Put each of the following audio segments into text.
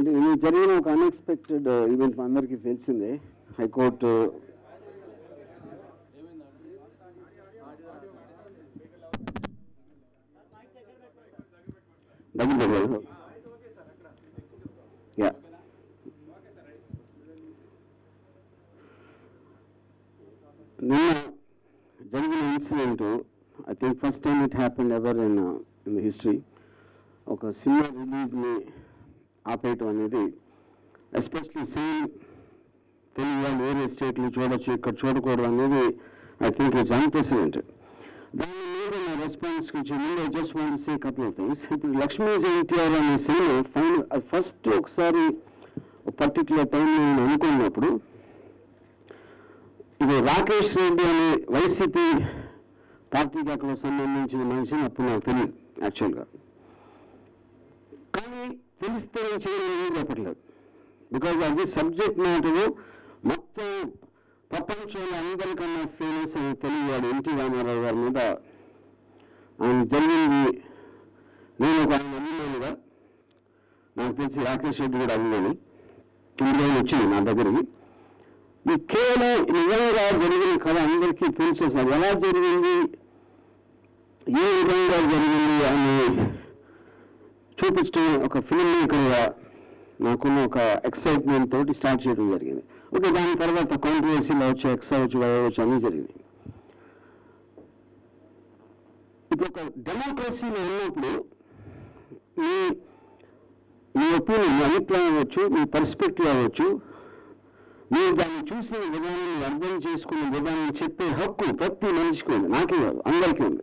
ఇది ఇది జరిగిన ఒక అన్ఎక్స్పెక్టెడ్ ఈవెంట్ మా అందరికీ తెలిసిందే హైకోర్టు దగ్గర దగ్గర యా నిన్న జరిగిన incident I think first time it happened ever in in the history ఒక సినిమా రిలీజ్ని ఆపేయటం అనేది ఎస్పెషలీ సేమ్ తెలుగు వాళ్ళు వేరే స్టేట్లు చూడొచ్చు ఇక్కడ చూడకూడదు అనేది ఐ థింక్ ఇట్స్ అన్ప్రెసిడెంటెడ్ దాని మీద నా రెస్పాన్స్ కొంచెం ముందు I just want say couple of things ఇప్పుడు లక్ష్మీ ఎన్టీఆర్ అనే సినిమా ఫైనల్ ఫస్ట్ ఒకసారి ఒక పర్టికులర్ టైంలో నేను అనుకున్నప్పుడు ఇది రాకేష్ రెడ్డి అనే వైసీపీ పార్టీకి అక్కడ సంబంధించిన మనిషిని అప్పుడు నాకు తెలియదు యాక్చువల్గా కానీ తెలిస్తే నేను చేయలేదు చెప్పట్లేదు బికాజ్ అది సబ్జెక్ట్ మ్యాటర్ మొత్తం ప్రపంచంలో అందరికన్నా ఫేమస్ అని తెలియవాడు ఎన్టీ రామారావు గారి మీద ఆయన జరిగింది నేను ఒక ఆయన అభిమానిగా నాకు తెలిసి రాకేష్ రెడ్డి కూడా అభిమాని ఇండియా వచ్చింది నా దగ్గరికి ఈ కేవలం నిజంగా జరిగిన కథ అందరికీ తెలుసు సార్ ఎలా జరిగింది ఏ విధంగా జరిగింది అని చూపించడం ఒక ఫిల్మ్ మేకర్గా నాకున్న ఒక ఎక్సైట్మెంట్ తోటి స్టార్ట్ చేయడం జరిగింది ఓకే దాని తర్వాత కాంట్రవర్సీలో వచ్చి ఎక్స్ అవచ్చు వై అవచ్చు అన్నీ జరిగినాయి ఇప్పుడు ఒక డెమోక్రసీలో ఉన్నప్పుడు మీ మీ ఒపీనియన్ మీ అభిప్రాయం అవ్వచ్చు మీ పర్స్పెక్టివ్ అవ్వచ్చు మీరు దాన్ని చూసిన విధానం మీరు అర్థం చేసుకున్న విధానం చెప్పే హక్కు ప్రతి మనిషికి ఉంది నాకే కాదు అందరికీ ఉంది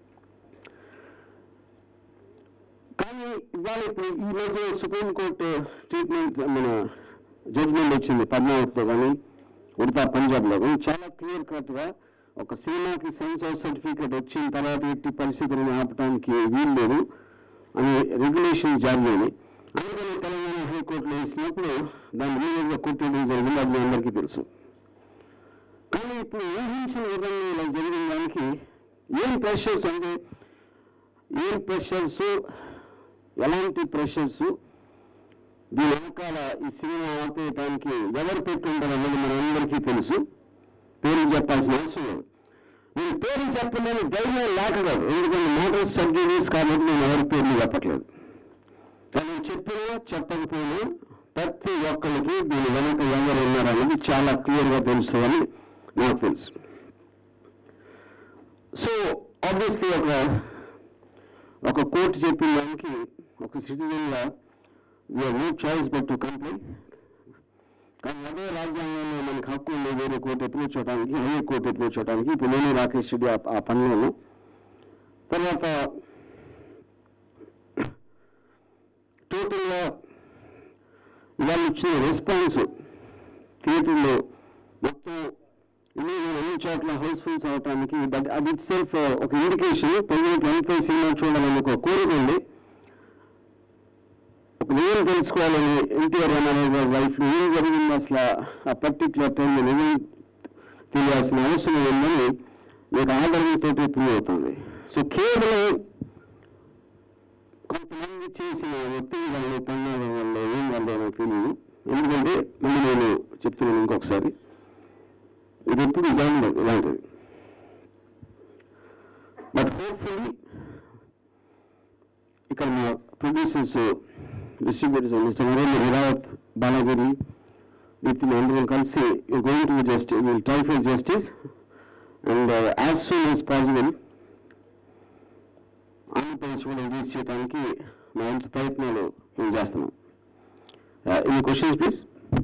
కానీ ఇవాళ ఇప్పుడు ఈ మధ్య సుప్రీంకోర్టు ట్రీట్మెంట్ మన జడ్జ్మెంట్ వచ్చింది పద్మావతిలో కానీ ఉడతా పంజాబ్లో కానీ చాలా క్లియర్ కట్గా ఒక సినిమాకి సెన్సార్ సర్టిఫికేట్ వచ్చిన తర్వాత ఎట్టి పరిస్థితులను ఆపడానికి వీలు లేదు అని రెగ్యులేషన్ జారీ అయినాయి అందుకని తెలంగాణ హైకోర్టులో వేసినప్పుడు దాన్ని వీలుగా కొట్టేయడం జరిగింది అది మీ అందరికీ తెలుసు కానీ ఇప్పుడు ఊహించిన విధంగా ఇలా జరిగిన దానికి ఏం ప్రెషర్స్ అంటే ఏం ప్రెషర్స్ ఎలాంటి ప్రెషర్స్ దీని వెనకాల ఈ సినిమా ఆపేయటానికి ఎవరు పెట్టుంటారు అనేది మన అందరికీ తెలుసు పేరు చెప్పాల్సిన అవసరం లేదు నేను పేరు చెప్పలేని ధైర్యం లేక కాదు ఎందుకంటే మోటార్ సబ్జెక్టీస్ కాబట్టి నేను ఎవరి పేర్లు చెప్పట్లేదు కానీ చెప్పినా చెప్పకపోయినా ప్రతి ఒక్కరికి దీని వెనక ఎవరు ఉన్నారనేది చాలా క్లియర్గా తెలుస్తుందని నాకు తెలుసు సో ఆబ్వియస్లీ ఒక ఒక కోర్టు చెప్పిన దానికి ఒక సిటిజన్గా we're no choice but to complaint కానీ అదే రాజ్యాంగంలో మనకి హక్కు ఉంది వేరే కోర్టు ఎప్పుడు చూడటానికి హైయర్ కోర్టు ఎప్పుడు చూడటానికి ఇప్పుడు నేను రాకేష్ రెడ్డి ఆ- ఆ పనిలోను తర్వాత టోటల్గా ఇవాళ ఇచ్చిన రెస్పాన్స్ థియేటర్లో మొత్తం ఇన్ని అన్ని చోట్ల హౌస్ఫుల్స్ అవటానికి దట్ అది ఇట్ సెల్ఫ్ ఒక ఇండికేషన్ ప్రజలకు ఎంతో సినిమా చూడాలని ఒక కోరిక ఉంది ఒక నిజం తెలుసుకోవాలని ఎన్టీఆర్ రామారావు గారి లైఫ్ లో ఏం జరిగింది అసలు ఆ పర్టికులర్ టైంలో నిజం తెలియాల్సిన అవసరం ఉందని మీకు ఆదరణతో ప్రూవ్ అవుతుంది సో కేవలం కొంతమంది చేసిన ఒత్తిడి వల్ల పన్నాల వల్ల ఏం వల్ల నాకు తెలియదు ఎందుకంటే మళ్ళీ నేను చెప్తున్నాను ఇంకొకసారి ఇది ఎప్పుడు జరగలేదు ఇలాంటిది బట్ హోప్ఫుల్లీ ఇక్కడ మా producers distributors mister Narendra Viravat Balagiri వీటిని అందరం కలిసి you going to justice will try for justice and as soon as possible Andhra Pradesh కూడా రిలీజ్ చేయడానికి మా వంతు ప్రయత్నాలు మేము చేస్తున్నాం ఎన్ని క్వశ్చన్స్ ప్లీజ్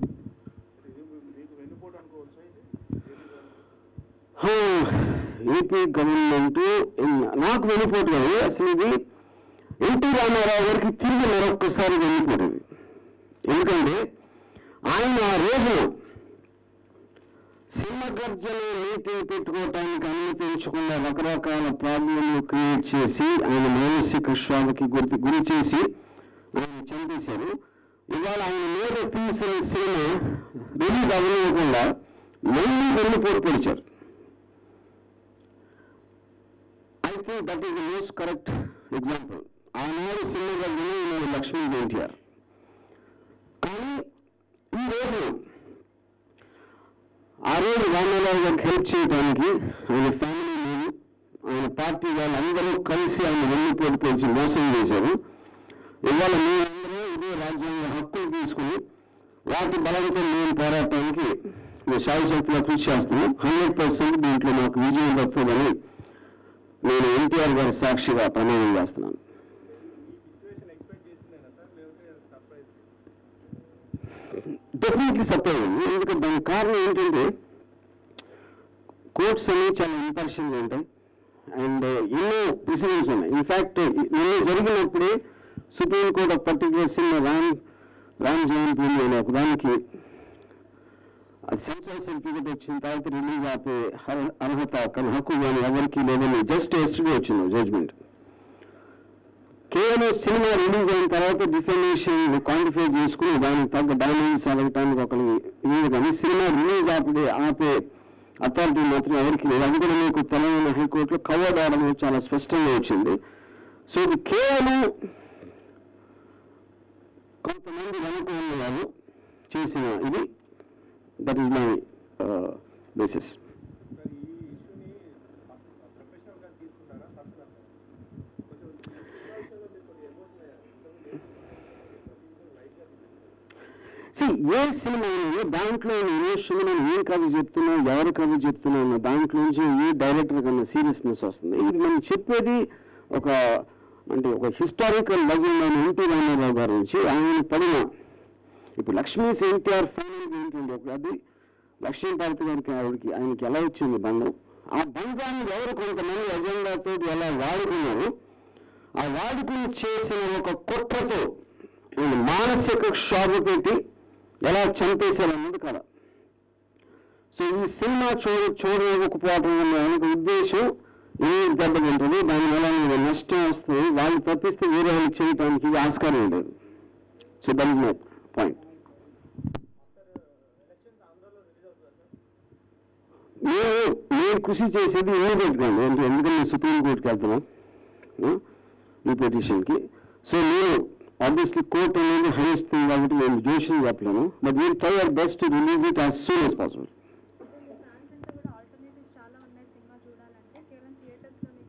ఏపీ గవర్నమెంట్ నాకు వెళ్ళిపోటు కాదు అసలు ఇది ఎన్టీ రామారావు గారికి తిరిగి మరొక్కసారి వెళ్ళిపోటు ఇది ఎందుకంటే ఆయన ఆ రోజు సింహగర్జన మీటింగ్ పెట్టుకోవటానికి అనుమతించకుండా రకరకాల ప్రాబ్లంలు క్రియేట్ చేసి ఆయన మానసిక శ్వాసకి గురి గురి చేసి ఆయన చంపేశారు ఇవాళ ఆయన మీద తీసిన సినిమా రిలీజ్ అవ్వకుండా మళ్ళీ వెళ్ళిపోటు పొడిచారు I think that is the most correct example ఆనాడు సినిమా గర్జన ఈనాడు లక్ష్మీ ఎన్టీఆర్ కానీ ఈ రోజు ఆ రోజు రామారావు గారికి హెల్ప్ చేయడానికి ఆయన ఫ్యామిలీ లేదు ఆయన పార్టీ వాళ్ళందరూ కలిసి ఆయన వెన్నుపోటు పెంచి మోసం చేశారు ఇవాళ మేమందరూ ఇదే రాజ్యాంగ హక్కులు తీసుకుని వాటి బలంతో మేము పోరాటానికి మేము శాయశక్తిగా కృషి చేస్తున్నాం హండ్రెడ్ పర్సెంట్ దీంట్లో మాకు విజయం దక్కుతుందని నేను ఎన్టీఆర్ గారి సాక్షిగా ప్రమాణం చేస్తున్నాను సిచ్యువేషన్ ఎక్స్పెక్ట్ చేసిందేనా సార్ లేకపోతే సర్ప్రైజ్ డెఫినెట్లీ సర్ప్రైజ్ అండి ఎందుకంటే దానికి కారణం ఏంటంటే కోర్ట్స్ అనేవి చాలా ఇంపార్షియల్గా ఉంటాయి అండ్ ఎన్నో ప్రిసిడెన్స్ ఉన్నాయి ఇన్ఫ్యాక్ట్ నిన్న జరిగినప్పుడే సుప్రీంకోర్టు ఒక పర్టికులర్ సినిమా రామ్ రామ్ జయంతి అనే ఒక దానికి అది సెన్సార్ సర్టిఫికేట్ వచ్చిన తర్వాత రిలీజ్ ఆపే అర్హ- అర్హత కానీ హక్కు కానీ ఎవరికి లేదని జస్ట్ ఎస్టర్డే వచ్చింది జడ్జ్మెంట్ కేవలం సినిమా రిలీజ్ అయిన తర్వాత డిఫర్మేషన్ క్వాంటిఫై చేసుకుని దానికి తగ్గ డామేజెస్ అడగటానికి ఒకరికి ఇది కానీ సినిమా రిలీజ్ ఆపే ఆపే అథారిటీ మాత్రం ఎవరికి లేదు అది కూడా మీకు తెలంగాణ హైకోర్టులో కవర్ అవడం చాలా స్పష్టంగా వచ్చింది సో ఇది కేవలం కొంతమంది వెనుక ఉన్న వాళ్ళు చేసిన ఇది that is my basis sir ఈ ఇష్యూని ప్రొఫెషనల్గా తీసుకున్నారా పర్సనల్ కొంచెం సినిమా విషయంలో మీరు కొద్దిగా ఎమోషన్ అయ్యారు లైట్గా సి ఏ సినిమా అనేది దాంట్లో ఎమోషన్ నేను ఏం కథ చెప్తున్నా ఎవరి కథ చెప్తున్నా అన్న దాంట్లో నుంచి ఏ డైరెక్టర్ కన్నా సీరియస్నెస్ వస్తుంది ఇది మనం చెప్పేది ఒక అంటే ఒక హిస్టారికల్ లెజెండ్ అయిన ఎన్టీ రామారావు గారి నుంచి ఆయన పడిన ఇప్పుడు లక్ష్మీ ఎన్టీఆర్ ఫైనల్ ఏంటంటే ఒక అది లక్ష్మీ భారతి గారికి ఆవిడకి ఆయనకి ఎలా వచ్చింది బంధం ఆ బంధాన్ని ఎవరు కొంతమంది ఎజెండాతో ఎలా వాడుకున్నారు ఆ వాడుకుని చేసిన ఒక కుట్రతో వీళ్ళు మానసిక క్షోభ పెట్టి ఎలా చంపేశారన్నది కథ సో ఈ సినిమా చూడ చూడలేకపోవడం వల్ల వెనక ఉద్దేశం ఏ దెబ్బతింటుంది దాని వల్ల మీకు నష్టం వస్తుంది వాళ్ళు తప్పిస్తే వేరే వాళ్ళు చేయడానికి ఇది ఆస్కారం లేదు so that is my point elections ఆంధ్రాలో రిలీజ్ అవుతుందా సార్ నేను నేను కృషి చేసేది ఇమ్మీడియట్గా అంటే ఎందుకంటే సుప్రీంకోర్టుకి వెళ్తున్నాం ఆ, ఈ పిటిషన్కి సో నేను ఆబ్వియస్లీ కోర్ట్ అనేది హైయెస్ట్ థింగ్ కాబట్టి నేను జోషిని చెప్పలేను but we'll try our best to release it as soon as possible ఇప్పుడు మీ ఫ్యాన్స్ అంటే కూడా ఆల్టర్నేటివ్స్ చాలా ఉన్నాయి సినిమా చూడాలంటే కేవలం థియేటర్స్లోనే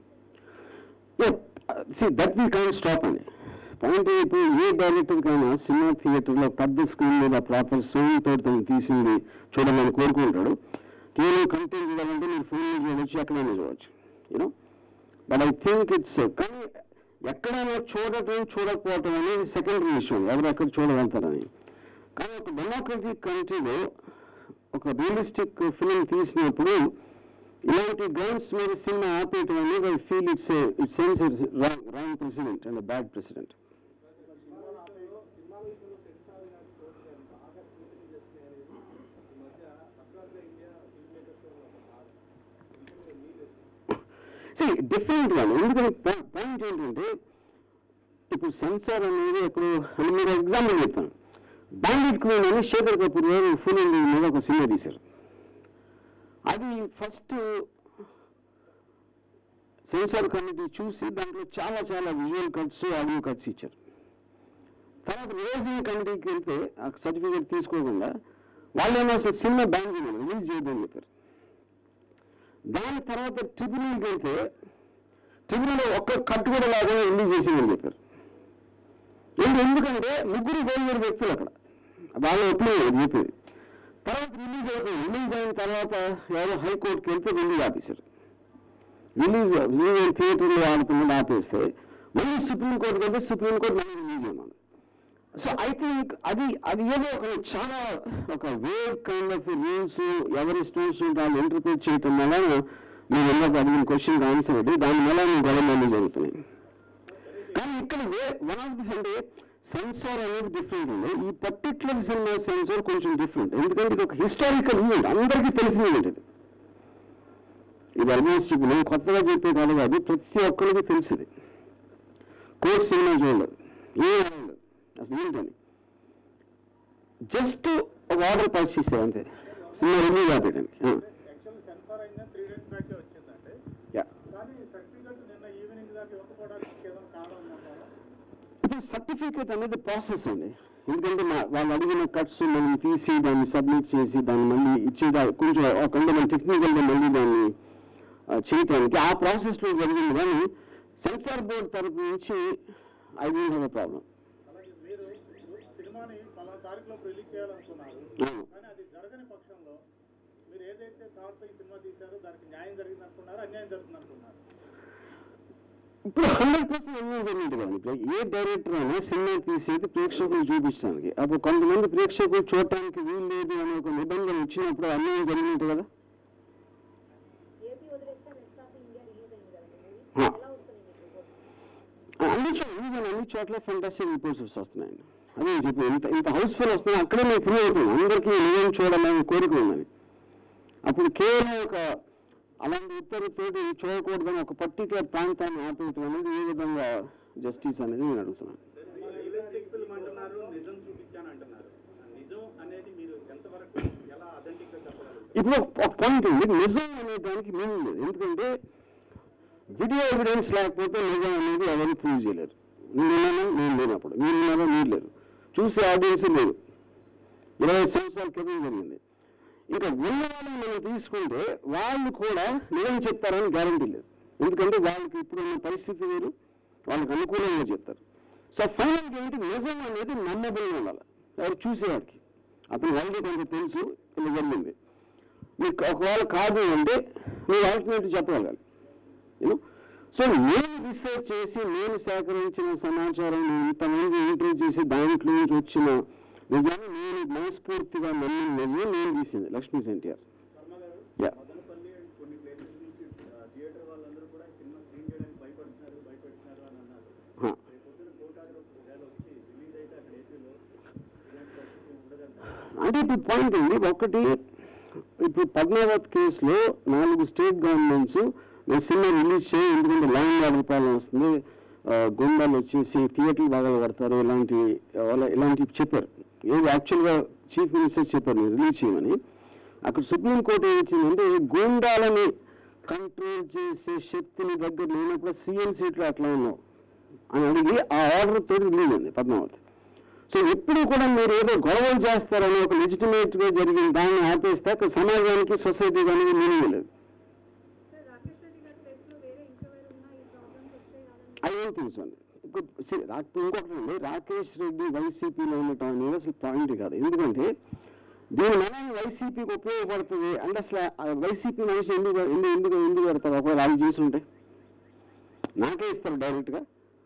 కాదు see that we can stop అండి పాయింట్ ఇప్పుడు ఏ డైరెక్టర్ కైనా సినిమా థియేటర్లో పెద్ద స్క్రీన్ మీద ప్రాపర్ సౌండ్ తోటి తను తీసింది చూడాలని కోరుకుంటాడు కేవలం కంటెంట్ చూడాలంటే మీరు ఫోన్లో చూడవచ్చు ఎక్కడైనా చూడవచ్చు you know but I think it's కానీ ఎక్కడైనా చూడటం చూడకపోవటం అనేది సెకండరీ విషయం ఎవరు ఎక్కడ చూడగలుగుతారని కానీ ఒక డెమోక్రటిక్ కంట్రీలో ఒక రియలిస్టిక్ ఫిలిం తీసినప్పుడు ఇలాంటి గ్రౌండ్స్ మీద సినిమా ఆపేయటం అనేది I feel it's it sense it's wrong wrong president and bad president సినిమాల విషయంలో సెన్సార్ కానీ కోర్టు కానీ బాగా స్క్రూటినీ చేస్తున్నాయి అనేది ఈ మధ్య అక్రాస్ ఇండియా ఫిల్మ్ మేకర్స్లో ఒక బాధ ఈ విషయం మీద మీరు సి డిఫరెంట్ గా ఎందుకంటే పాయింట్ ఏంటంటే ఇప్పుడు సెన్సార్ అనేది ఇప్పుడు అని మీరు ఎగ్జాంపుల్ చెప్తాను బ్యాండిట్ క్వీన్ అని శేఖర్ కపూర్ గారు ఫుల్ ఇండియా మీద ఒక సినిమా తీశారు అది ఫస్ట్ సెన్సార్ కమిటీ చూసి దాంట్లో చాలా చాలా విజువల్ కట్స్ ఆడియో కట్స్ ఇచ్చారు తర్వాత రిలీజింగ్ కమిటీకి వెళ్తే ఆ సర్టిఫికేట్ తీసుకోకుండా వాళ్ళు ఏమో అసలు సినిమా బ్యాన్ చేయలేదు రిలీజ్ చేయొద్దని చెప్పారు దాని తర్వాత ట్రిబ్యునల్కి వెళ్తే ట్రిబ్యునల్ ఒక్క కట్టు కూడా లేకుండా రిలీజ్ చేసిందని చెప్పారు ఏంటి ఎందుకంటే ముగ్గురు వేరు వేరు వ్యక్తులు అక్కడ వాళ్ళు ఎప్పుడు చెప్పేది తర్వాత రిలీజ్ అయిపోయింది రిలీజ్ అయిన తర్వాత ఎవరో హైకోర్టుకి వెళ్తే రిలీజ్ ఆపేశారు రిలీజ్ రిలీజ్ అయిన థియేటర్లో ఆడుతున్నది ఆపేస్తే మళ్ళీ సుప్రీంకోర్టుకి వెళ్తే సుప్రీంకోర్టు మళ్ళీ రిలీజ్ చేయమని సో ఐ థింక్ అది అది ఏదో ఒక చాలా ఒక వేవ్ కైండ్ ఆఫ్ రూల్స్ ఎవరి స్టూడెంట్స్ వాళ్ళు ఇంటర్ప్రిట్ చేయటం వల్ల మీరు ఎందుకు అడిగిన క్వశ్చన్ ఆన్సర్ అది దాని వల్ల మీ గొడవలు జరుగుతున్నాయి కానీ ఇక్కడ వన్ ఆఫ్ ది అంటే సెన్సార్ అనేది డిఫరెంట్ ఉంది ఈ పర్టికులర్ సినిమా సెన్సార్ కొంచెం డిఫరెంట్ ఎందుకంటే ఇది ఒక హిస్టారికల్ ఈవెంట్ అందరికీ తెలిసిన ఈవెంట్ ఇది ఇది ఆల్మోస్ట్ ఇప్పుడు నేను కొత్తగా చెప్పే కాదు కాదు ప్రతి ఒక్కరికి తెలిసింది కోర్ట్ సినిమా చూడలేదు ఏ చూడలేదు అసలు ఏంటని జస్ట్ ఒక ఆర్డర్ పాస్ చేశారు అంతే సినిమా రిలీజ్ ఆపేయడానికి యాక్చువల్ సెన్సార్ అయినా త్రీ డేస్ బ్యాక్ వచ్చిందంటే యా కానీ సర్టిఫికెట్ నిన్న ఈవినింగ్ దాకా ఇవ్వకపోవడానికి ఏదైనా కారణం ఉందంటారా ఇప్పుడు సర్టిఫికేట్ అనేది ప్రాసెస్ అండి ఎందుకంటే మా వాళ్ళు అడిగిన కట్స్ మనం తీసి దాన్ని సబ్మిట్ చేసి దాన్ని మళ్ళీ ఇచ్చేదా కొంచెం ఒక మన టెక్నికల్గా మళ్ళీ దాన్ని ఆ, చేయటానికి ఆ ప్రాసెస్లో జరిగింది కానీ సెన్సార్ బోర్డ్ తరపు నుంచి I don't have a problem అలాగే మీరు సినిమాని పలా తారీఖులో రిలీజ్ చేయాలనుకున్నారు అవును. కానీ అది జరగని పక్షంలో మీరు ఏదైతే థాట్తో ఈ సినిమా తీశారో దానికి న్యాయం జరిగింది అనుకున్నారు అన్యాయం జరుగుతుంది అనుకున్నారు ఇప్పుడు హండ్రెడ్ పర్సెంట్ అన్యాయం జరిగింది కదండి ఇప్పుడు ఏ డైరెక్టర్ అయినా సినిమా తీసేది ప్రేక్షకులు చూపించడానికి అప్పుడు కొంతమంది ప్రేక్షకులు చూడటానికి వీలు లేదు అనే ఒక నిబంధన వచ్చినప్పుడు అన్యాయం జరిగినట్టు కదా ఏపీ వదిలేస్తే రెస్ట్ ఆఫ్ ఇండియా రిలీజ్ అయింది కదండి ఆ. మూవీ ఎలా వస్తుంది మీకు రిపోర్ట్స్ అన్ని చోట్ల రీజన్ అన్ని చోట్ల ఫెంటాస్టిక్ రిపోర్ట్స్ వస్తున్నాయండి అదే నేను చెప్పి ఇంత ఇంత హౌస్ఫుల్ వస్తున్నాయి అక్కడే మీకు ప్రూవ్ అవుతుంది అందరికీ నిజం చూడాలని కోరిక ఉందని అప్పుడు కేవలం ఒక అలాంటి ఉత్తర్వుతోటి చూడకూడదని ఒక పర్టికులర్ ప్రాంతాన్ని ఆపేయటం అనేది ఏ విధంగా జస్టిస్ అనేది నేను అడుగుతున్నాను రియలిస్టిక్ ఫిల్మ్ అంటున్నారు నిజం చూపించాను అంటున్నారు నిజం అనేది మీరు ఎంతవరకు ఎలా అథెంటిక్ గా చెప్పగలరు ఇప్పుడు ఒక- ఒక పాయింట్ ఉంది నిజం అనే దానికి మీనింగ్ లేదు ఎందుకంటే వీడియో ఎవిడెన్స్ లేకపోతే నిజం అనేది ఎవరు ప్రూవ్ చేయలేరు నేనున్నాను నేను లేనప్పుడు మీరున్నారో మీరు లేరు చూసే ఆడియన్స్ లేరు ఇరవై సంవత్సరాల క్రితం జరిగింది ఇంకా ఉన్న వాళ్ళని మనం తీసుకుంటే వాళ్ళు కూడా నిజం చెప్తారని గ్యారంటీ లేదు ఎందుకంటే వాళ్ళకి ఇప్పుడున్న పరిస్థితి వేరు వాళ్ళకి అనుకూలంగా చెప్తారు సో ఫైనల్గా ఏంటి నిజం అనేది నమ్మబుల్గా ఉండాలి ఎవరు చూసేవాడికి అతను వాళ్ళకి కొంత తెలుసు ఇలా జరిగింది మీకు ఒకవేళ కాదు అంటే మీరు ఆల్టర్నేటివ్ చెప్పగలగాలి యూనో సో నేను రీసెర్చ్ చేసి నేను సేకరించిన సమాచారం ఇంతమంది ఇంటర్వ్యూ చేసి దాంట్లో నుంచి వచ్చిన నిజాన్ని నేను మనస్ఫూర్తిగా నమ్మిన నిజం నేను తీసింది లక్ష్మీ ఎన్టీఆర్ వర్మ గారు యా మదనపల్లి అండ్ కొన్ని ప్లేసెస్ నుంచి థియేటర్ వాళ్ళందరూ కూడా సినిమా స్క్రీన్ చేయడానికి భయపడుతున్నారు భయపెడుతున్నారు అని అన్నారు హా. రేపు పొద్దున కోటాగ్ర ఒకవేళ వచ్చి రిలీజ్ అయితే అక్కడ ఏపీలో ఇలాంటి పరిస్థితి ఉండదంటారు అంటే ఇప్పుడు పాయింట్ ఉంది ఒకటి ఇప్పుడు పద్మావత్ కేసులో నాలుగు స్టేట్ గవర్నమెంట్స్ నేను సినిమా రిలీజ్ చేయి ఎందుకంటే ల్యాండ్ ఆర్డర్ ప్రాబ్లం వస్తుంది ఆ, గుండాలు వచ్చేసి థియేటర్లు బాగా పడతారు ఇలాంటి వాళ్ళ ఇలాంటివి చెప్పారు ఏది యాక్చువల్గా చీఫ్ మినిస్టర్ చెప్పారు మీరు రిలీజ్ చేయమని అక్కడ సుప్రీంకోర్టు ఏం ఇచ్చిందంటే గూండాలని కంట్రోల్ చేసే శక్తిని దగ్గర లేనప్పుడు సీఎం సీట్లు అట్లా ఉన్నావు అని అడిగి ఆ ఆర్డర్ తోటి రిలీజ్ అయింది పద్మావతి సో ఎప్పుడు కూడా మీరు ఏదో గొడవలు చేస్తారని ఒక లెజిటిమేట్ గా జరిగిన దాన్ని ఆపేస్తే అక్కడ సమాజానికి సొసైటీ అనేది మీనింగ్ లేదు సార్ రాకేష్ రెడ్డి గారి కేసులో వేరే ఇంకెవరు ఉన్నా ఈ ప్రాబ్లమ్స్ వచ్చాయి కాదని ఐ డోంట్ థింక్ సో అండి ఇప్పుడు see, రా- ఇంకొకటి అండి రాకేష్ రెడ్డి వైసీపీలో ఉండటం అనేది అసలు పాయింట్ కాదు ఎందుకంటే దీని మనం వైసీపీకి ఉపయోగపడుతుంది అంటే అసలు ఆ వైసీపీ మనిషి ఎందుకు ఎందుకు ఎందుకు ఎందుకు పెడతారు ఒకవేళ వాళ్ళు చేసి ఉంటే నాకే ఇస్తారు డైరెక్ట్గా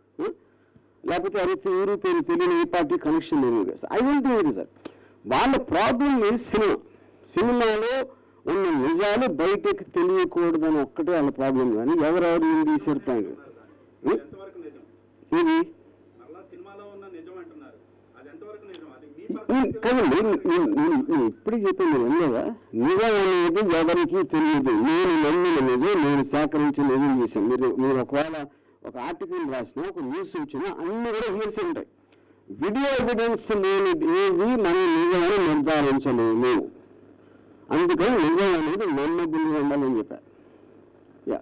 లేకపోతే అడిగితే ఊరు పేరు తెలియని ఏ పార్టీ కనెక్షన్ లేదు ఐ డోంట్ థింక్ సార్ వాళ్ళ ప్రాబ్లం is సినిమా సినిమాలో ఉన్న నిజాలు బయటకు తెలియకూడదని ఒక్కటే వాళ్ళ ప్రాబ్లం కానీ ఎవరెవరు ఏం తీసారు ప్లాన్ ఎంతవరకు నిజం ఇది మళ్ళా సినిమాలో ఉన్న నిజం అంటున్నారు అది ఎంతవరకు నిజం అది మీ నేను- కాదండి నేను- నేను- నేను- నేను ఇప్పుడే చెప్పాను నేను కదా నిజం అనేది ఎవరికి తెలియదు నేను నమ్మిన నిజం నేను సేకరించిన నిజం చేశాను మీరు మీరు ఒకవేళ ఒక ఆర్టికల్ రాసినా ఒక న్యూస్ వచ్చినా అన్ని కూడా హీర్స్ ఉంటాయి వీడియో ఎవిడెన్స్ లేని ఏది మనం నిజమని నిర్ధారించలేము అందుకని నిజం అనేది నమ్మబుల్గా ఉండాలని చెప్పారు యా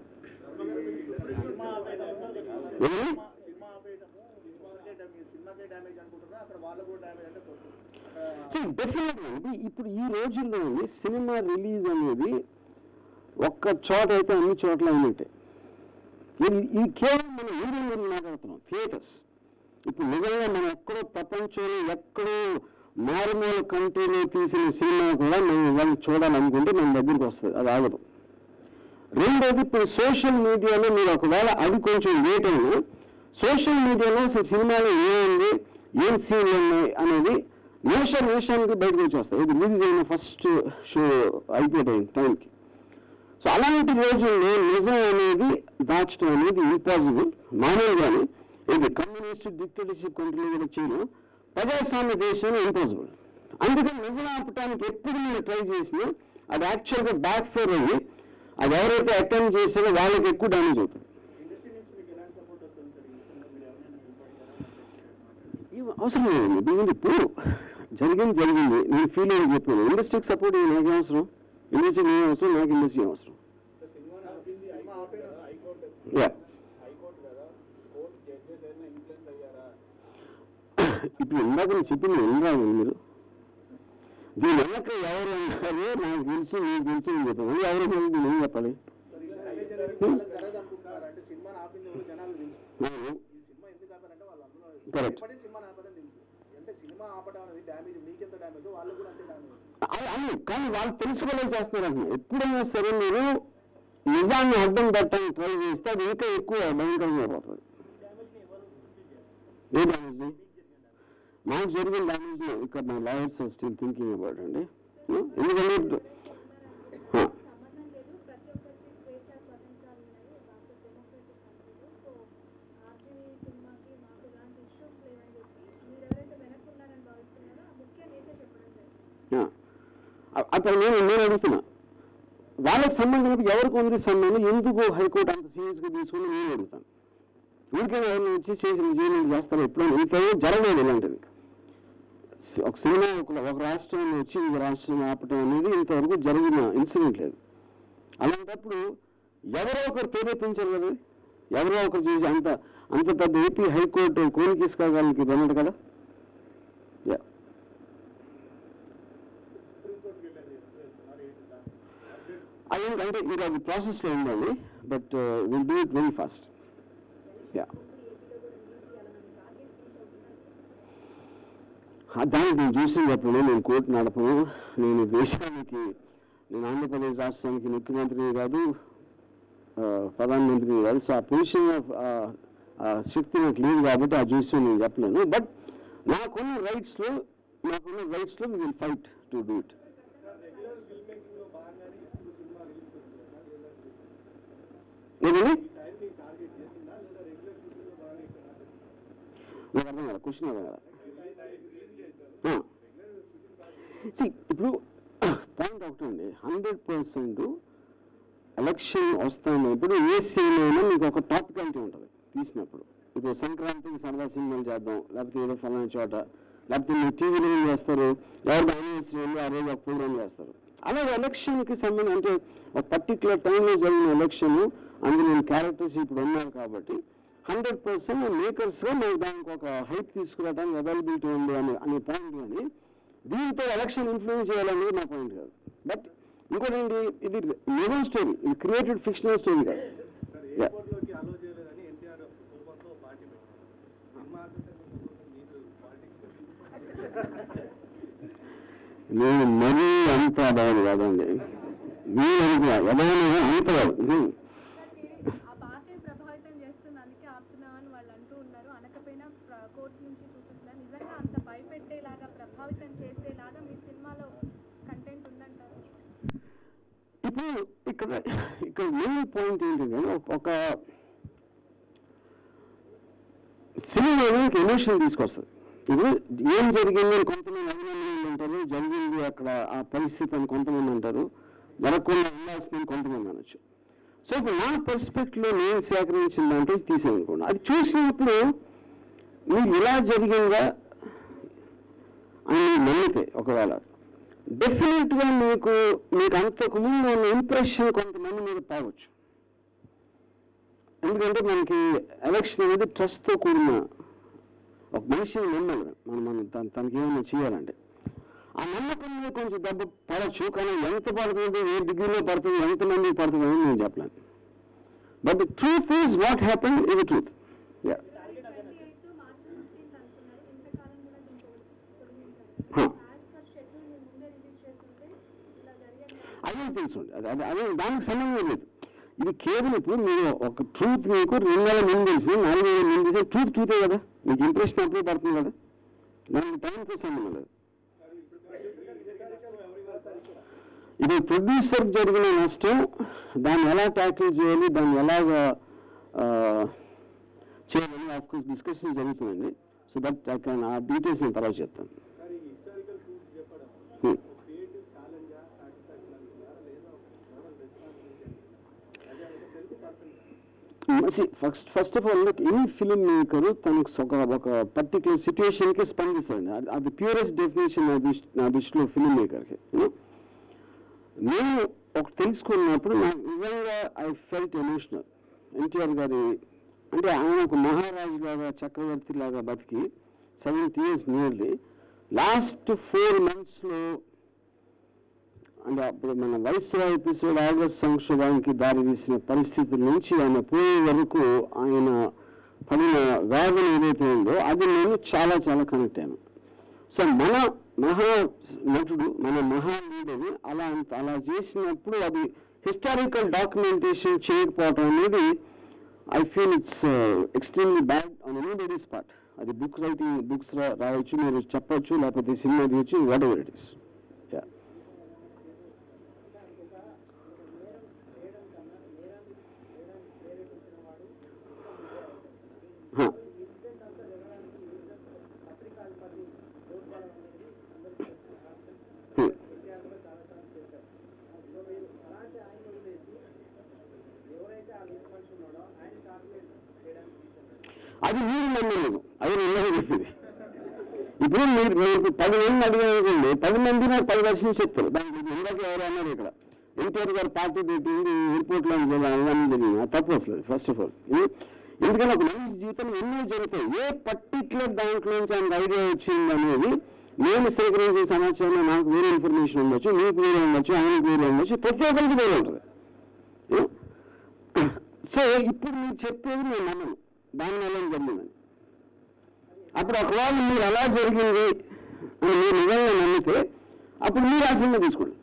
సినిమా ఆపేయడం ఏమని? సినిమా ఆపేయడము సినిమాకే డ్యామేజ్ సినిమాకే డ్యామేజ్ అనుకుంటున్నా అక్కడ వాళ్ళకు కూడా డ్యామేజ్ అంటే కొట్టు See, definitely అండి ఇప్పుడు ఈ రోజుల్లో అండి సినిమా రిలీజ్ అనేది ఒక్క చోట అయితే అన్ని చోట్ల అయినట్టే ఇది ఇది కేవలం మనం ఊరిలో గురించి మాట్లాడుతున్నాం థియేటర్స్ ఇప్పుడు నిజంగా మనం ఎక్కడో ప్రపంచంలో ఎక్కడో మారుమూల కంట్రీలో తీసిన సినిమా కూడా మనం ఇవాళ చూడాలనుకుంటే మన దగ్గరికి వస్తుంది అది ఆగదు రెండోది ఇప్పుడు సోషల్ మీడియాలో మీరు ఒకవేళ అది కొంచెం లేట్ అయినా సోషల్ మీడియాలో అసలు సినిమాలో ఏముంది ఏం సీన్లు ఉన్నాయి అనేది నిమిష నిమిషానికి బయటకు వచ్చేస్తాయి ఇది రిలీజ్ అయిన ఫస్ట్ షో అయిపోయే టైం టైంకి సో అలాంటి రోజుల్లో నిజం అనేది దాచడం అనేది ఇంపాసిబుల్ మామూలుగానే ఇది కమ్యూనిస్ట్ డిక్టేటర్షిప్ కంట్రీలో కూడా చేయడం ప్రజాస్వామ్య దేశంలో ఇంపాసిబుల్ అందుకని నిజం ఆపటానికి ఎప్పుడు నేను ట్రై చేసినా అది యాక్చువల్గా బ్యాక్ ఫేర్ అయ్యి అది ఎవరైతే అటెంప్ట్ చేసారో వాళ్ళకి ఎక్కువ డ్యామేజ్ అవుతుంది ఇండస్ట్రీ నుంచి మీకు ఎలాంటి సపోర్ట్ వస్తుంది సార్ ఈ విషయంలో మీరు ఎవరైనా నిలబడతారా ఏం అవసరం లేదండి దీనికి ఇప్పుడు జరిగింది జరిగింది నేను ఫీల్ అయ్యి చెప్పాను ఇండస్ట్రీకి సపోర్ట్ నాకేం అవసరం ఇండస్ట్రీకి నేను అవసరం నాకు ఇండస్ట్రీ అవసరం సినిమా సినిమా ఆపేయడం హైకోర్టు యా హైకోర్టు కదా కోర్టు జడ్జెస్ ఏమైనా ఇన్ఫ్లుయెన్స్ అయ్యారా ఇప్పుడు ఇందాక నేను చెప్పింది వినరాదు మీరు దీని వెనక ఎవరు అన్నారు నాకు తెలుసు నీకు తెలుసు నేను చెప్పాను ఎవరు తెలియదు నేను చెప్పాలి సార్ ఇలా డ్యామేజ్ అనేది వాళ్ళకి జరగదు అనుకుంటున్నారు అంటే సినిమాని ఆపింది ఎవరు జనాలు తెలుసు నేను ఈ సినిమా ఎందుకు ఆపారంటే వాళ్ళు అందరూ Correct. ఇప్పటికీ సినిమాని ఆపదని తెలుసు అంటే సినిమా ఆపడం అనేది డ్యామేజ్ మీకెంత డ్యామేజ్ వాళ్ళు కూడా అంతే డ్యామేజ్ అది అవును కానీ వాళ్ళు తెలుసుకోవడం చేస్తున్నారు అంటున్నా ఎప్పుడైనా సరే మీరు నిజాన్ని అడ్డం పెట్టడానికి ట్రై చేస్తే అది ఇంకా ఎక్కువ భయంకరంగా పోతుంది ఏ డ్యామేజ్ నాకు జరిగిన డ్యామేజ్ ఇక్కడ మా లాయర్స్ స్టిల్ థింకింగ్ అబౌట్ అండి ఎందుకంటే హ. సంబంధం లేదు ప్రతి ఒక్కరికి స్వేచ్ఛ స్వతంత్రాలు ఉన్నాయి భారత డెమోక్రటిక్ కంట్రీలో సో ఆర్జీవీ సినిమాకి మాకు ఇలాంటి ఇష్యూస్ లేవని చెప్పి మీరు ఎవరైతే వెనక్కున్నారని భావిస్తున్నారో ఆ ముఖ్య నేత చెప్పడం జరిగింది యా. అ- అప్పుడు నేను నేను అడుగుతున్నా వాళ్ళకి సంబంధం ఎవరికి ఉంది సంబంధం ఎందుకు హైకోర్టు అంత సీరియస్గా తీసుకుని నేను అడుగుతాను ఊరికే ఎవరిని వచ్చి చేసి జైలు చేస్తారు ఎప్పుడైనా ఇంతవరకు జరగలేదు ఇలాంటిది సి- ఒక సినిమా ఒక ఒక రాష్ట్రంలో వచ్చి ఇంకో రాష్ట్రం ఆపటం అనేది ఇంతవరకు జరిగిన ఇన్సిడెంట్ లేదు అలాంటప్పుడు ఎవరో ఒకరు ప్రేరేపించారు కదా ఎవరో ఒకరు చేసి అంత అంత పెద్ద ఏపీ హైకోర్టు కోరి తీసుకోగలకి వెళ్ళదు కదా యా సుప్రీంకోర్టుకి వెళ్ళారు మరి ఏంటి దాని అప్డేట్ అది అంటే ఇంకా అది ప్రాసెస్లో ఉందండి but will do it very fast yeah దానికి నేను చూసింది అప్పుడు నేను కోర్టు నడపను నేను దేశానికి నేను ఆంధ్రప్రదేశ్ రాష్ట్రానికి ముఖ్యమంత్రి కాదు ఆ, ప్రధానమంత్రి కాదు సో ఆ పొజిషన్ ఆఫ్ ఆ శక్తి నాకు లేదు కాబట్టి ఆ చూసి నేను చెప్పలేను బట్ నాకున్న రైట్స్లో నాకున్న రైట్స్లో will fight to do it regular film making లో భాగంగానే ఇప్పుడు సినిమా రిలీజ్ అవుతుంది కదా లేదా ఏదండి ఈ టైంని టార్గెట్ చేసిందా లేదా రెగ్యులర్ షూటింగ్ లో భాగంగా ఇక్కడ నాకు అర్థం కదా క్వశ్చన్ అర్థం కదా See, ఇప్పుడు పాయింట్ ఒకటి అండి హండ్రెడ్ పర్సెంట్ ఎలక్షన్ వస్తున్నప్పుడు ఏ సీన్ అయినా మీకు ఒక టాపికాలిటీ ఉంటుంది తీసినప్పుడు ఇప్పుడు సంక్రాంతికి సరదా సినిమాలు చేద్దాం లేకపోతే ఏదో ఫలానా చోట లేకపోతే మీరు టీవీలో ఏం చేస్తారు ఎవరి యానివర్సరీ వెళ్ళి ఆ రోజు ఒక ప్రోగ్రామ్ చేస్తారు అలాగే ఎలక్షన్కి సంబంధం అంటే ఒక పర్టికులర్ టైంలో జరిగిన ఎలక్షన్ అందులో నేను క్యారెక్టర్స్ ఇప్పుడు ఉన్నారు కాబట్టి హండ్రెడ్ పర్సెంట్ మేకర్స్గా మనకు దానికి ఒక హైప్ తీసుకురావడానికి అవైలబిలిటీ ఉంది అనే అనే పాయింట్ కానీ దీంతో ఎలక్షన్ ఇన్ఫ్లుయెన్స్ చేయాలనేది నా పాయింట్ కాదు బట్ ఇంకోటి ఏంటి ఇది రియల్ స్టోరీ ఇది క్రియేటెడ్ ఫిక్షనల్ స్టోరీ కాదు సార్ Yeah. ఎయిర్పోర్ట్ లోకి అలో చేయలేదని ఎన్టీఆర్ కోపంతో పార్టీ పెట్టారు సినిమా ఆడుతుంటే మీరు పాలిటిక్స్ నేను మరీ అంత అదవని కాదండి మీరు అనుకున్నా ఎవరైనా అంత కాదు ఉహు. ఆ పార్టీని ప్రభావితం చేస్తుంది అందుకే ఆపుతున్నామని వాళ్ళు అంటూ ఉన్నారు అనకపోయినా ప్ర- కోర్టు నుంచి చూపిస్తున్నారు నిజంగా అంత భయపెట్టేలాగా ప్రభావితం చేసేలాగా మీ సినిమాలో కంటెంట్ ఉందంటారు ఇప్పుడు ఇక్కడ ఇక్కడ మెయిన్ పాయింట్ ఏంటంటే ఒక సినిమా అనేది ఎమోషన్ తీసుకొస్తుంది ఇప్పుడు ఏం జరిగింది అని కొంతమంది అభినందనలు అంటారు జరిగింది అక్కడ ఆ పరిస్థితి అని కొంతమంది అంటారు జరగకుండా ఉండాల్సిందని కొంతమంది అనొచ్చు సో ఇప్పుడు నా పర్స్పెక్ట్లో నేను సేకరించిన దాంట్లో తీసేయనుకోండి అది చూసినప్పుడు మీరు ఇలా జరిగిందా అని నమ్మితే ఒకవేళ డెఫినెట్గా మీకు మీకు అంతకు ముందు ఉన్న ఇంప్రెషన్ కొంతమంది మీద పోవచ్చు ఎందుకంటే మనకి ఎలక్షన్ అనేది ట్రస్ట్తో కూడిన ఒక మనిషిని నమ్మాలి మనం మనం తన తనకి ఏమైనా చేయాలంటే ఆ నమ్మకం మీద కొంచెం దెబ్బ పడవచ్చు కానీ ఎంత పడుతుంది ఏ డిగ్రీలో పడుతుంది ఎంతమంది పడుతుంది అని నేను చెప్పలేను but the truth is what happen ఇది truth yeah twenty eighth March fifteenth అనుకున్నారు ఇంతకాలం కూడా దీన్ని Huh. పొడిగించారు యాజ్ పర్ షెడ్యూల్ మీరు ముందే రిలీజ్ చేస్తుంటే ఇలా జరిగేది కాదు. అదే తెలుసు అది అదే అదే దానికి సంబంధం లేదు ఇది కేవలం ఇప్పుడు మీరు ఒక ట్రూత్ మీకు రెండు నెలల ముందు తెలిసి నాలుగు నెలల ముందు తెలిసి ట్రూత్ ట్రూతే కదా మీకు ఇంప్రెషన్ అప్పుడే పడుతుంది కదా దానికి టైంతో సంబంధం లేదు ఇది ప్రొడ్యూసర్ జరిగిన నష్టం దాన్ని ఎలా ట్యాకిల్ చేయాలి దాన్ని ఎలాగ ఆ, చేయాలని ఆఫ్కోర్స్ డిస్కషన్ జరుగుతుందండి so that I can uh details నేను తర్వాత చెప్తాను కానీ హిస్టారికల్ ట్రూత్ చెప్పడం Hmm. క్రియేటివ్ ఛాలెంజా సాటిస్ఫాక్షన్ అనుకున్నారా లేదా మోరల్ రెస్పాన్సిబిలిటీ అదే ఒక tenth percent first first of all any film maker తనకు ఒక ఒక పర్టికులర్ సిచ్యువేషన్కి స్పందిస్తాడు అది అది ప్యూరెస్ట్ డెఫినేషన్ నా దృష్టి నా దృష్టిలో ఫిలిం మేకర్కి నేను ఒక తెలుసుకున్నప్పుడు నాకు నిజంగా ఐ ఫెల్ట్ ఎమోషనల్ ఎన్టీఆర్ గారి అంటే ఆయన ఒక మహారాజు లాగా చక్రవర్తి లాగా బతికి seventh years nearly last four మంత్స్లో అంటే అప్పుడు మన వైస్రా ఎపిసోడ్ ఆగస్ట్ సంక్షోభానికి దారితీసిన పరిస్థితుల నుంచి ఆయన పోయే వరకు ఆయన పడిన వేదన ఏదైతే ఉందో అది నేను చాలా చాలా కనెక్ట్ అయ్యాను సో మన మహా నటుడు మన మహా లీడర్ అలా అంత- అలా చేసినప్పుడు అది హిస్టారికల్ డాక్యుమెంటేషన్ చేయకపోవటం అనేది I feel it's extremely bad on anybody's part అది బుక్ రైటింగ్ బుక్స్ రాయొచ్చు మీరు చెప్పొచ్చు లేకపోతే సినిమా తీయచ్చు whatever it is yeah అది మీరు నమ్మలేదు అది నిన్ననే చెప్పింది ఇప్పుడు మీరు మీకు పది మంది అడిగానుకోండి పది మంది నాకు పది వర్షన్స్ చెప్తారు దానికి ఇందాక ఎవరు అన్నారు ఇక్కడ ఎన్టీఆర్ గారు పార్టీ పెట్టింది ఎయిర్పోర్ట్లో అన్నీ జరిగింది అది తప్పు అసలు ఫస్ట్ ఆఫ్ ఆల్ ఎందుకంటే ఒక మనిషి జీవితంలో ఎన్నో జరుగుతాయి ఏ పర్టికులర్ దాంట్లో నుంచి ఆయనకు ఐడియా వచ్చింది అనేది నేను సేకరించిన సమాచారం నాకు వేరే ఇన్ఫర్మేషన్ ఉండొచ్చు మీకు వేరే ఉండొచ్చు ఆయనకు వేరే ఉండొచ్చు ప్రతి ఒక్కరికి వేరే ఉంటుంది సో ఇప్పుడు మీరు చెప్పేది నేను నమ్మను దాని వల్ల జరిగిందని అప్పుడు ఒకవేళ మీరు అలా జరిగింది అని మీరు నిజంగా నమ్మితే అప్పుడు మీరు ఆ సినిమా తీసుకోండి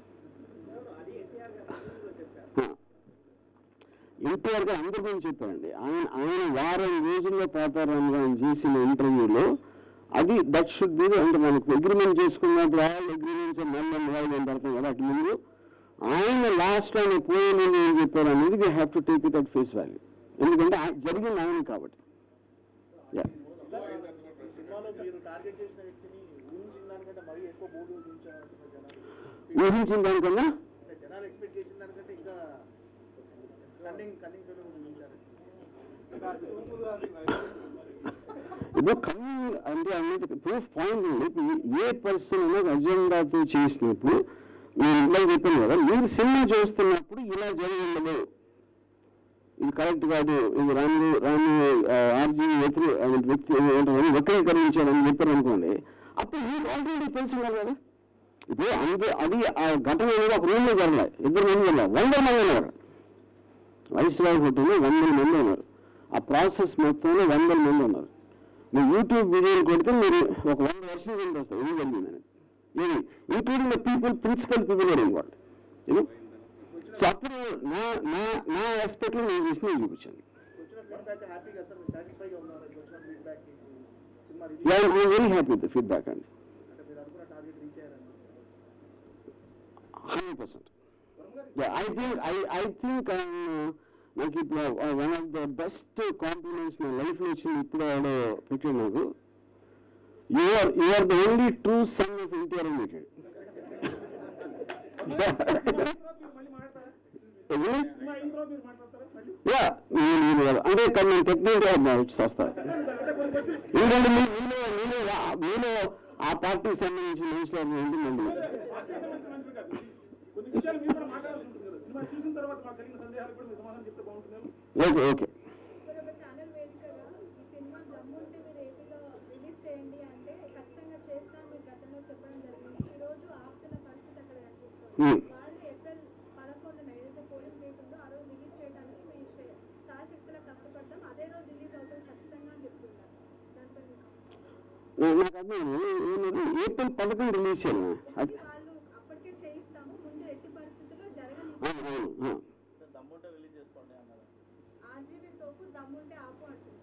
ఎన్టీఆర్ గారు అందరి గురించి చెప్పారండి ఆయన ఆయన వారం రోజుల్లో పోతారని ఆయన చేసిన ఇంటర్వ్యూలో అది దట్ షుడ్ బి అంటే మనకు అగ్రిమెంట్ చేసుకున్నప్పుడు ఆల్ అగ్రిమెంట్స్ మళ్ళీ మొదలు అని పెడతాం కదా అటు ముందు ఆయన లాస్ట్ ఆయన పోయే ముందు ఏం చెప్పారు అనేది we have to take it at face value ఎందుకంటే ఆ- జరిగింది ఆయన కాబట్టి Yeah. సినిమాలో మీరు టార్గెట్ చేసిన వ్యక్తిని ఊహించిన దానికంటే మరీ ఎక్కువ బోర్డు ఊహించారంటున్నారు జనాలు ఊహించిన దానికన్నా అంటే జనాలు ఎక్స్పెక్ట్ చేసిన దానికంటే ఇంకా కన్నింగ్ కన్నింగ్ ఫిల్మ్ ఊహించారు ఇప్పుడు కమ్యూన్ అంటే అనేది ప్రూఫ్ పాయింట్ ఉంది ఇప్పుడు ఏ పర్సన్ అనేది అజెండాతో చేసినప్పుడు మీరు ఇంట్లో చెప్పాను కదా మీరు సినిమా చూస్తున్నప్పుడు ఇలా జరిగి ఉండదు ఇది కరెక్ట్ కాదు ఇది రాము రాము ఆర్జీ వ్యతిరే ఆయన వ్యక్తి ఏంటంటే వక్రీకరించాడని చెప్పారు అనుకోండి అప్పుడు మీకు ఆల్రెడీ తెలిసి ఉన్నారు కదా ఇప్పుడు అంతే అది ఆ ఘటన అనేది ఒక రూమ్లో జరగలేదు ఇద్దరు మంది ఉన్నారు వందల మంది ఉన్నారు వైస్రాయ్ హోటల్లో వందల మంది ఉన్నారు ఆ ప్రాసెస్ మొత్తంలో వందల మంది ఉన్నారు మీరు యూట్యూబ్ వీడియోలు కొడితే మీరు ఒక వంద వర్షం కింద వస్తాయి ఏం జరిగిందని ఏది including the people principal people are involve ఇది సో అప్పుడు నా నా నా ఆస్పెక్ట్లో నేను చేసి నేను చూపించాను వచ్చిన ఫీడ్బ్యాక్ హ్యాపీగా సార్ మీరు సాటిస్ఫైగా ఉన్నారు వచ్చిన feedback cinema release I very happy with the feedback అండి అంటే మీరు అనుకున్న టార్గెట్ రీచ్ అయ్యారని hundred percent I think I I think నాకు ఇప్పుడు one of the best compliments నా లైఫ్లో వచ్చింది ఇప్పుడు ఆవిడ పెట్టాడు నాకు you are you are the only true son of NTR అని పెట్టాడు యా అంటే కానీ నేను టెక్నిక్గా వస్తాను ఎందుకంటే మీ- మీలో మీలో ఆ- మీలో ఆ పార్టీకి సంబంధించిన మనుషులు ఉంటుందండి కొన్ని విషయాలు మీరు కూడా మాట్లాడాల్సి ఉంటుంది కదా సినిమా చూసిన తర్వాత మాకు కలిగిన సందేహాలకు కూడా మీరు సమాధానం చెప్తే బాగుంటుంది ఓకే ఓకే మరి ఒక ఛానల్ వేదికగా ఈ సినిమా దమ్ముంటే మీరు ఏపీలో రిలీజ్ చేయండి అంటే ఖచ్చితంగా చేస్తాం మీరు గతంలో చెప్పడం జరిగింది ఈ రోజు ఆపుతున్న పరిస్థితి అక్కడ కనిపిస్తుంది Hmm. వాళ్ళు ఏప్రిల్ పదకొండున ఏదైతే పోలీస్ డేట్ ఉందో ఆ రోజు రిలీజ్ చేయడానికి మేము శ- శాశక్తులా కష్టపడతాం అదే రోజు రిలీజ్ అవుతుంది ఖచ్చితంగా అని చెప్తున్నారు దానిపై మీ comment. నా- నాకు అర్థం ఏంటంటే ఏప్రిల్ పథకం రిలీజ్ చేయాలి అది ఇది వాళ్ళు అప్పటికే చేయిస్తాము ముందు ఎట్టి పరిస్థితుల్లో జరగని అవును అవును ఆ. దమ్ముంటే రిలీజ్ చేసుకోండి అన్నారు ఆర్జీవీ తోపు దమ్ముంటే ఆపు అంటుంది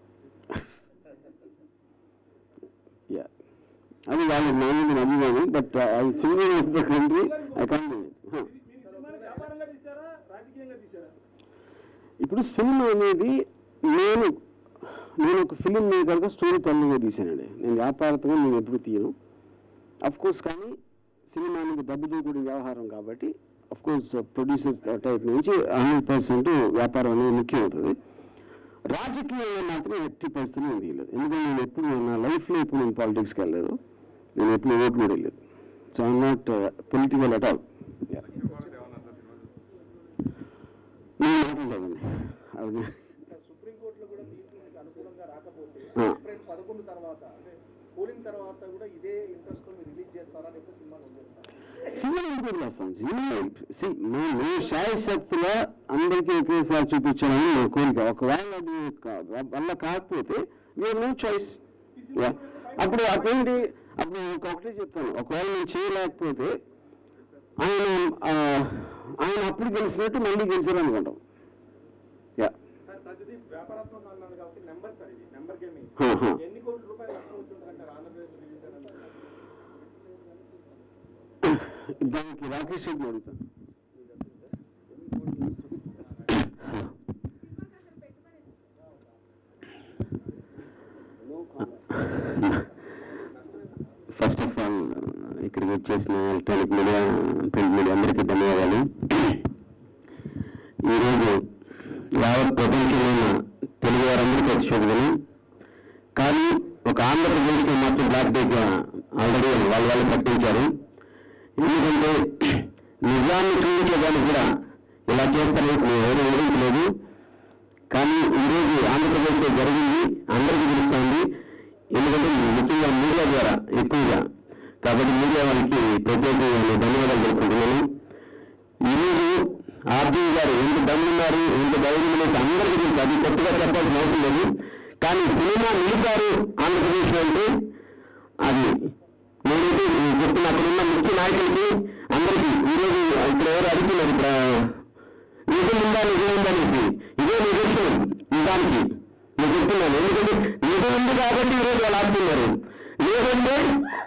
యా అది వాళ్ళు నా మీద అభిమానం but I single of the country I can do it మీరు ఈ సినిమాని వ్యాపారంగా తీశారా రాజకీయంగా తీశారా ఇప్పుడు సినిమా అనేది నేను నేను ఒక ఫిలిం మేకర్గా స్టోరీ టెల్లింగ్గా తీశానండి నేను వ్యాపారతంగా నేను ఎప్పుడు తీయను అఫ్ కోర్స్ కానీ సినిమా అనేది డబ్బు దూకుడు వ్యవహారం కాబట్టి అఫ్ కోర్స్ ప్రొడ్యూసర్ టైప్ నుంచి హండ్రెడ్ పర్సెంట్ వ్యాపారం అనేది ముఖ్యం అవుతుంది రాజకీయంగా మాత్రం ఎట్టి పరిస్థితులు నేను తీయలేదు ఎందుకంటే నేను ఎప్పుడు నా లైఫ్లో ఎప్పుడు నేను పాలిటిక్స్కి వెళ్ళలేదు నేను ఎప్పుడు ఓట్లు కూడా వెళ్ళలేదు so I'm not political at all నేను మాట్లాడలేదండి అది సుప్రీంకోర్టులో కూడా తీర్పు మీకు అనుకూలంగా రాకపోతే ఆ. ఏప్రిల్ పదకొండు తర్వాత అంటే తర్వాత కూడా ఇదే ఇంట్రెస్ట్ మీరు రిలీజ్ చేస్తారా లేకపోతే సినిమాలు వదిలేస్తారా సినిమా ఎందుకు వదిలేస్తాం సినిమా see, మేము మేము శాయశక్తిగా అందరికీ ఒకేసారి చూపించాలని నా కోరిక ఒకవేళ అది కా- వల్ల కాకపోతే మీరు నో చాయిస్ అప్పుడు అదేంటి అప్పుడు ఒక- ఒకటే చెప్తాను ఒకవేళ నేను చేయలేకపోతే ఆయన ఆ, ఆయన అప్పుడు గెలిచినట్టు మళ్ళీ గెలిచారు అనుకుంటాం యా సార్ ప్రతిదీ వ్యాపారాత్మకంగా అన్నారు కాబట్టి నెంబర్ సార్ ఇది నెంబర్ గేమింగ్ హా, హా. ఎన్ని కోట్ల రూపాయలు నష్టం వచ్చిందంటారు ఆంధ్రప్రదేశ్ రిలీజ్ అయినందుకు? దానికి రాకేష్ రెడ్డి అడుగుతాను ఫస్ట్ ఆఫ్ ఆల్ ఇక్కడికి వచ్చేసిన ఎలక్ట్రానిక్ మీడియా ప్రింట్ మీడియా అందరికీ ధన్యవాదాలు ఈరోజు యావత్ ప్రపంచంలో ఉన్న తెలుగు వారందరికీ వచ్చి శుభదినం కానీ ఒక ఆంధ్రప్రదేశ్లో మాత్రం బ్లాక్ డేగా ఆల్రెడీ వాళ్ళ వాళ్ళు ప్రకటించారు ఎందుకంటే నిజాన్ని చూపించడానికి కూడా ఇలా చేస్తారని మేము ఎవరు ఊహించలేదు కానీ ఈరోజు ఆంధ్రప్రదేశ్లో జరిగింది అందరికీ తెలుస్తుంది ఎందుకంటే ముఖ్యంగా మీడియా ద్వారా ఎక్కువగా కాబట్టి మీడియా వాళ్ళకి ప్రత్యేకంగా నేను ధన్యవాదాలు తెలుపుకుంటున్నాను ఈరోజు ఆర్జీవి గారు ఎంత దమ్మున్నారు ఎంత ధైర్యం అనేది అందరికీ తెలుసు అది కొత్తగా చెప్పాల్సిన అవసరం లేదు కానీ సినిమా నిలిపారు ఆంధ్రప్రదేశ్లో అంటే అది నేనైతే చెప్తున్న అక్కడ ఉన్న ముఖ్య నాయకులకి అందరికీ ఈరోజు ఇక్కడ ఎవరు అడుగుతున్నారు ఇక్కడ నిజం ఉందా నిజం ఉందా అనేసి ఇదే నిజం నిజానికి నేను చెప్తున్నాను ఎందుకంటే నిజం ఉంది కాబట్టి ఈరోజు వాళ్ళు ఆడుతున్నారు లేదంటే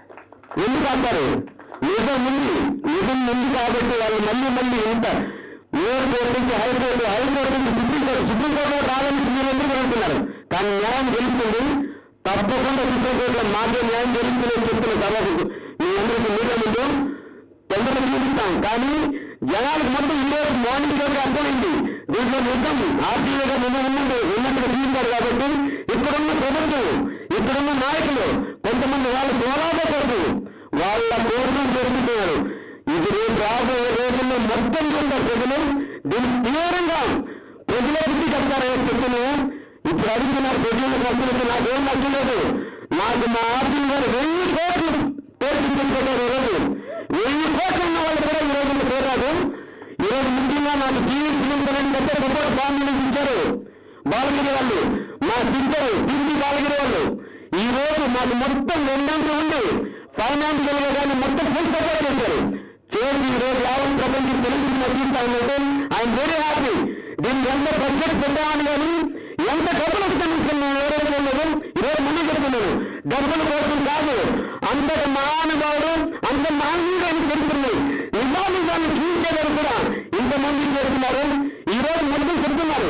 ఎందుకు ఆడతారు నిజం ఉంది నిజం ఉంది కాబట్టి వాళ్ళు మళ్ళీ మళ్ళీ ఇంత లోయర్ కోర్టు నుంచి హైకోర్టు హైకోర్టు నుంచి సుప్రీంకోర్టు సుప్రీంకోర్టులో రావాలని మీరందరూ అనుకున్నారు కానీ న్యాయం గెలుస్తుంది తప్పకుండా సుప్రీంకోర్టులో మాకే న్యాయం గెలుస్తుందని చెప్తున్న సభకు మీ అందరికీ మీడియా ముందు తొందరగా చూపిస్తాం కానీ జనాలకు మొత్తం ఈ రోజు మార్నింగ్ గారికి అర్థమైంది దీంట్లో నిజం ఆర్టీఐగా ముందు ఉన్నట్టు ఉన్నట్టుగా చూపించారు కాబట్టి ఇక్కడున్న ప్రభుత్వం ఇక్కడున్న నాయకులు కొంతమంది వాళ్ళ పోరాట కొరకు వాళ్ళ కోరికలు చేసుకుంటున్నారు ఇది రేపు రాబోయే రోజుల్లో మొత్తం చూస్తారు ప్రజలు దీనికి తీవ్రంగా ప్రజలకి చెప్తారని చెప్తున్నాను ఇప్పుడు అడుగుతున్నారు ప్రజలకు వస్తున్నట్టు నాకేం నచ్చలేదు నాకు మా ఆర్టీ గారు వెయ్యి కోట్లు పేర్కొంటున్నారు ఈరోజు వెయ్యి కోట్లు ఉన్న వాళ్ళు కూడా ఈ రోజు పోరాడు ఈరోజు ముఖ్యంగా నాకు టీవీ సిలిండర్ అని పెద్ద గొప్ప ఫ్యామిలీ ఇచ్చారు బాలగిరి వాళ్ళు మా సిస్టర్ దిండి బాలగిరి వాళ్ళు ఈ రోజు మాకు మొత్తం రెండంతా ఉంది ఫైనాన్షియల్ గా కానీ మొత్తం ఫుల్ సపోర్ట్ చేశారు చేసి ఈ రోజు యావత్ ప్రపంచం తెలుగుతున్న చూస్తా ఉన్నట్టు ఐఎమ్ వెరీ హ్యాపీ దీనికి ఎంత బడ్జెట్ పెట్టామని కానీ ఎంత డబ్బులు వస్తున్నాను ఎవరైతే లేదు ఈరోజు ముందు చెప్తున్నాను డబ్బుల కోసం కాదు అంతటి మహానుభావుడు అంత మహానుభావుడు అని తెలుస్తుంది నిజాలు దాన్ని చూసేవారు కూడా ఇంతమంది చేస్తున్నారు ఈ రోజు ముందు చెప్తున్నారు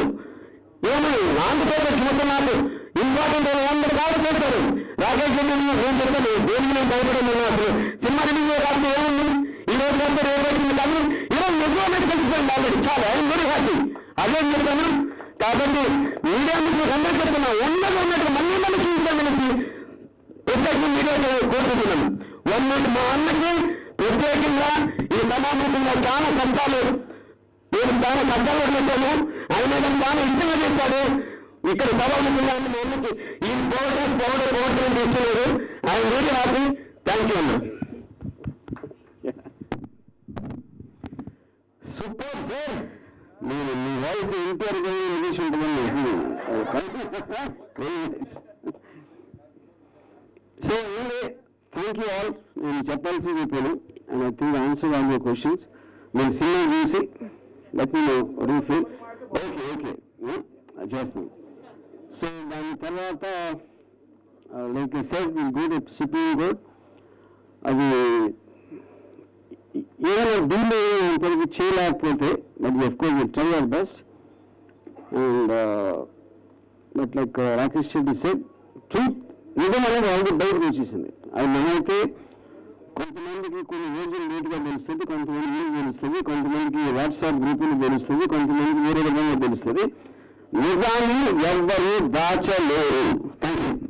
ఏమి ఆంధ్రప్రదేశ్ మొత్తం నాకు ఇంపార్టెంట్ అందరు కాదు చేశారు రాకేష్ రెడ్డి నేను చెప్తాను దేనికి నేను భయపడను అసలు సినిమా రిలీజ్ రాస్తే ఏముంది ఈ రోజు అందరూ ఏ రోజు కానీ ఈరోజు నిజమైన కలిసిపోయింది ఆల్రెడీ చాలా ఐఎమ్ వెరీ హ్యాపీ అదే చెప్తాను కాబట్టి మీడియా మీకు అందరూ చెప్తున్నా ఉన్నది ఉన్నట్టు మళ్ళీ మళ్ళీ చూపించామనేసి ప్రత్యేకంగా మీడియా కోరుకుంటున్నాను వన్ మినిట్ మా అన్నకి ప్రత్యేకంగా ఈ సమావేశంలో చాలా కష్టాలు నేను చాలా కష్టాలు పెట్టాను ఆయన నాకు చాలా ఇష్టంగా చేశాడు ఇక్కడ సభాముఖంగా ఉన్న మా అన్నకి ఈ పౌడర్ పౌడర్ పౌడర్ తీసుకున్నారు ఆయన వెరీ హ్యాపీ థ్యాంక్ యూ అన్న సూపర్ సార్ నేను మీ వాయిస్ ఇంటర్ ఇంగ్లీష్ ఉంటుందని so anyway thank you all నేను చెప్పాల్సింది చెప్పాను and I think answer all my questions మీరు సినిమా చూసి let me know feel okay okay చేస్తాను సో దాని తర్వాత like set will go to supreme court అది ఏదైనా డీల్ ఇంతవరకు చేయలేకపోతే but of course will try our best and but like Rakesh Reddy said truth నిజం అనేది ఆల్రెడీ బయటకు వచ్చేసింది అది మనమైతే కొంతమందికి కొన్ని రోజులు లేట్గా తెలుస్తుంది కొంతమందికి తెలుస్తుంది కొంతమందికి వాట్సాప్ గ్రూపులు తెలుస్తుంది కొంతమందికి వేరే విధంగా తెలుస్తుంది నిజాన్ని ఎవ్వరూ దాచలేరు థ్యాంక్ యూ